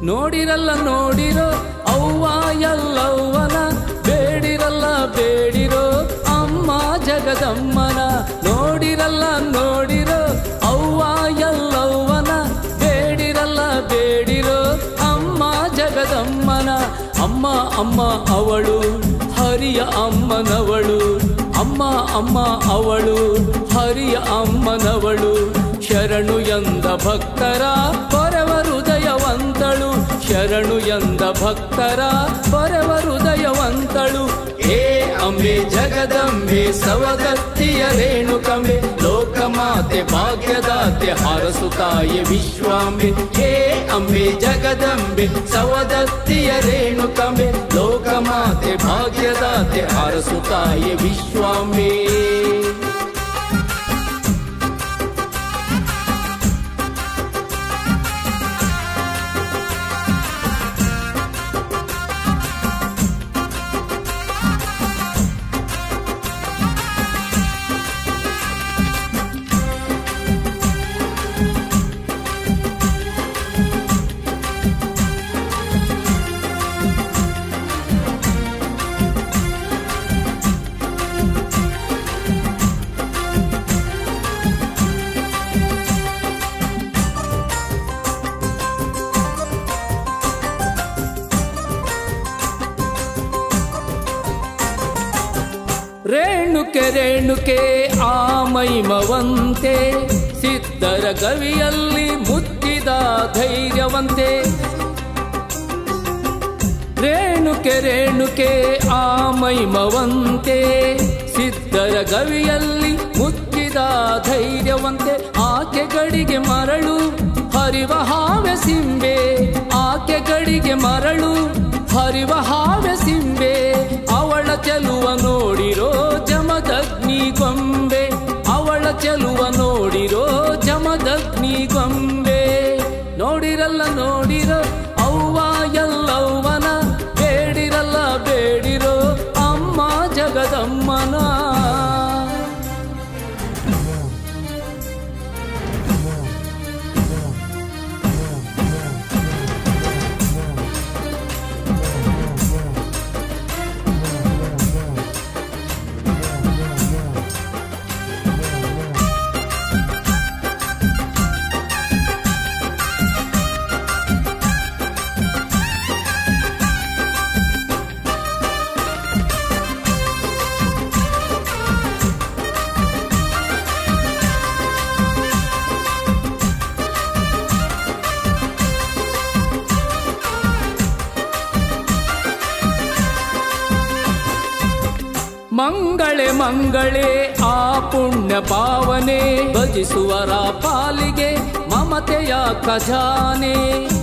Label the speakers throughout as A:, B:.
A: ನೋಡಿರಲ್ಲ ನೋಡಿರೋ ಅವ್ವ ಎಲ್ಲವ್ವನ ಬೇಡಿರಲ್ಲ ಬೇಡಿರೋ ಅಮ್ಮ ಜಗದಮ್ಮನ ನೋಡಿರಲ್ಲ ನೋಡಿರೋ ಅವ್ವ ಎಲ್ಲವ್ವನ ಬೇಡಿರಲ್ಲ ಬೇಡಿರೋ ಅಮ್ಮ ಜಗದಮ್ಮನ ಅಮ್ಮ ಅಮ್ಮ ಅವಳು ಹರಿಯ ಅಮ್ಮನವಳು ಅಮ್ಮ ಅಮ್ಮ ಅವಳು ಹರಿಯ ಅಮ್ಮನವಳು ಶರಣು ಎಂದ ಭಕ್ತರ ಪರವ ಹೃದಯವಂತಳು ಶರಣು ಎಂದ ಭಕ್ತರ ಪರವ ಹೃದಯವಂತಳು ಹೇ ಅಂಬೆ ಜಗದಂಬೆ ಸವದತ್ತಿಯ ರೇಣುಕಂಬೆ ಲೋಕಮಾತೆ ಭಾಗ್ಯದಾತೆ ಹಾರಸುತ್ತಾಯಿ ವಿಶ್ವಾಂಬೆ ಹೇ ಅಂಬೆ ಜಗದಂಬೆ ಸವದತ್ತಿಯ ರೇಣುಕಂಬೆ ಲೋಕಮಾತೆ ಭಾಗ್ಯದಾತೆ ಹಾರಸುತ್ತಾಯಿ ವಿಶ್ವಾಂಬೆ ರೇಣುಕೆ ರೇಣುಕೆ ಆ ಮೈಮವಂತೆ ಸಿದ್ಧರ ಗವಿಯಲ್ಲಿ ಮುತ್ತಿದ ಧೈರ್ಯವಂತೆ ರೇಣುಕೆ ರೇಣುಕೆ ಆ ಮೈಮವಂತೆ ಸಿದ್ಧರ ಗವಿಯಲ್ಲಿ ಮುತ್ತಿದ ಧೈರ್ಯವಂತೆ ಆಕೆ ಗಡಿಗೆ ಮರಳು ಹರಿವ ಹಾವೆ ಸಿಂಬೆ ಆಕೆ ಗಡಿಗೆ ಮರಳು ಹರಿವ ಹಾವೆ ಸಿಂಬೆ ಅವಳ ಚೆಲುವ ನೋಡಿರೋ ಜಮದಗ್ನಿ ಗೊಂಬೆ ಅವಳ ಚೆಲುವ ನೋಡಿರೋ ಜಮದಗ್ನಿ ಗೊಂಬೆ ನೋಡಿರಲ್ಲ ನೋಡಿರೋ ಅವ್ವ ಎಲ್ಲವ್ವನ ಬೇಡಿರಲ್ಲ ಬೇಡಿರೋ ಅಮ್ಮ ಜಗದಮ್ಮನ ಮಂಗಳೆ ಮಂಗಳೆ ಆ ಪುಣ್ಯ ಪಾವನೆ ಭಜಿಸುವರ ಪಾಲಿಗೆ ಮಮತೆಯ ಖಜಾನೆ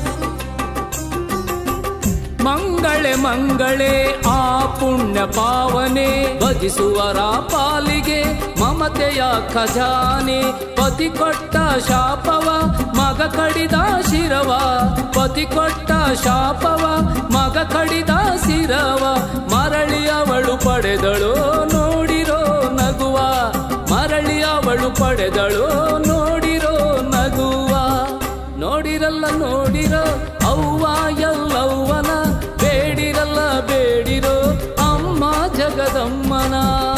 A: ಮಂಗಳೆ ಮಂಗಳೆ ಆ ಪುಣ್ಯ ಪಾವನೆ ಭಜಿಸುವರ ಪಾಲಿಗೆ ಮಮತೆಯ ಖಜಾನೆ ಪತಿ ಕೊಟ್ಟ ಶಾಪವ ಮಗ ಕಡಿದ ಶಿರವ ಪತಿ ಕೊಟ್ಟ ಶಾಪವ ಮಗ ಕಡಿದ ಶಿರವ ಮರಳಿ ಅವಳು ಪಡೆದಳು ನೋಡಿರೋ ನಗುವ ಮರಳಿ ಅವಳು ಪಡೆದಳು ನೋಡಿರೋ ನಗುವ ನೋಡಿರಲ್ಲ ನೋಡಿರೋ ಅವ್ವ ಎಲ್ಲವ್ವನ ಬೇಡಿರಲ್ಲ ಬೇಡಿರೋ ಅಮ್ಮ ಜಗದಮ್ಮನ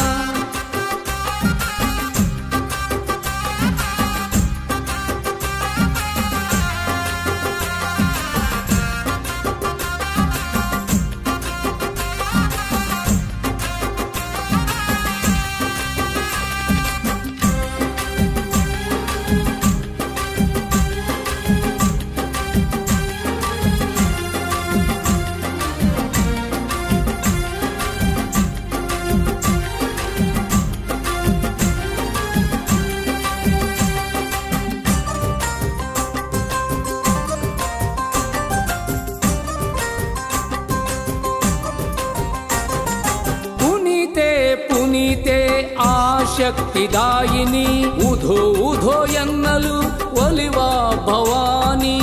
A: ಪುನೀತೆ ಪುನೀತೆ ಆ ಶಕ್ತಿದಾಯಿನಿ ಉಧೋ ಉಧೋ ಎನ್ನಲು ಒಲಿವ ಭವಾನಿ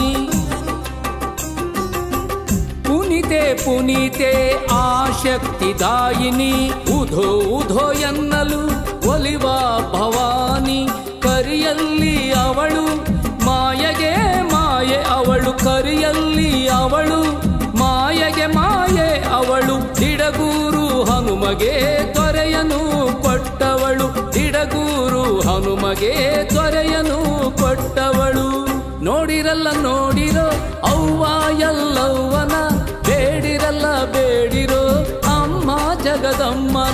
A: ಪುನೀತೆ ಪುನೀತೆ ಆ ಶಕ್ತಿದಾಯಿನಿ ಉಧೋ ಉಧೋ ಎನ್ನಲು ಒಲಿವ ಭವಾನಿ ಕರಿಯಲ್ಲಿ ಅವಳು ಮಾಯಗೆ ಮಾಯೆ ಅವಳು ಕರಿಯಲ್ಲಿ ಅವಳು ಮಾಯಗೆ ಮಾಯೆ ಅವಳು ದಿಡಗೂರು ಹನುಮಗೆ ದೊರೆಯನು ಕೊಟ್ಟವಳು ದಿಡಗೂರು ಹನುಮಗೆ ದೊರೆಯನು ಕೊಟ್ಟವಳು ನೋಡಿರಲ್ಲ ನೋಡಿರೋ ಅವ್ವ ಎಲ್ಲವ್ವನ ಬೇಡಿರಲ್ಲ ಬೇಡಿರೋ ಅಮ್ಮ ಜಗದಮ್ಮನ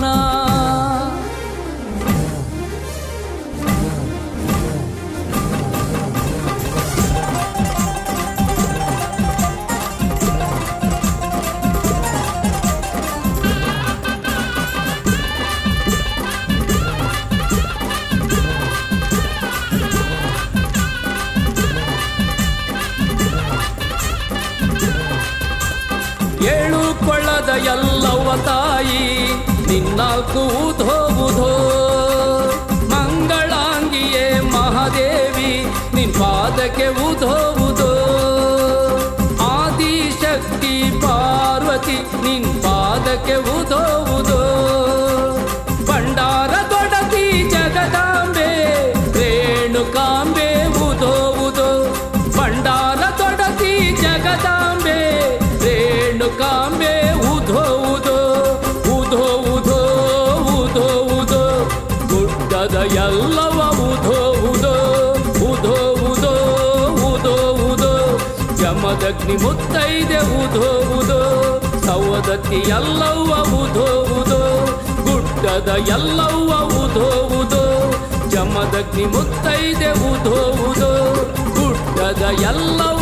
A: ಏಳು ಕೊಳ್ಳದ ಎಲ್ಲವ್ವ ತಾಯಿ ನಿನ್ನಾಲ್ಕು ಉಧೋ ಉಧೋ ಮಂಗಳಾಂಗಿಯೇ ಮಹಾದೇವಿ ನಿನ್ ಪಾದಕ್ಕೆ ಉಧೋ ಉಧೋ ಆದಿಶಕ್ತಿ ಪಾರ್ವತಿ ನಿನ್ ಪಾದಕ್ಕೆ ಉಧೋ ಉಧೋ ಭಂಡಾರ ದೊಡತಿ ಜಗದಾಂಬೆ ರೇಣುಕಾಂಬೆ ಉಧೋ ಉಧೋ ಭಂಡಾರ ದೊಡತಿ ಜಗದಾಂಬೆ ರೇಣುಕಾಂಬೆ ಉಧೋ ಉಧೋ ಉಧೋ ಉಧೋ ಉಧೋ ಉಧೋ ಗುಡ್ಡದ ಎಲ್ಲವ ಉಧೋ ಉಧೋ ಉಧೋ ಉಧೋ ಉಧೋ ಉಧೋ ಜಮದಗ್ನಿ ಮುತ್ತೈದೆ ಉಧೋ ಉಧೋ ಸವದತ್ತಿ ಎಲ್ಲವ್ವ ಉಧೋ ಉಧೋ ಗುಡ್ಡದ ಎಲ್ಲವ್ವ ಉಧೋ ಉಧೋ ಜಮದಗ್ನಿ ಮುತ್ತೈದೆ ಉಧೋ ಉಧೋ ಗುಡ್ಡದ ಎಲ್ಲವ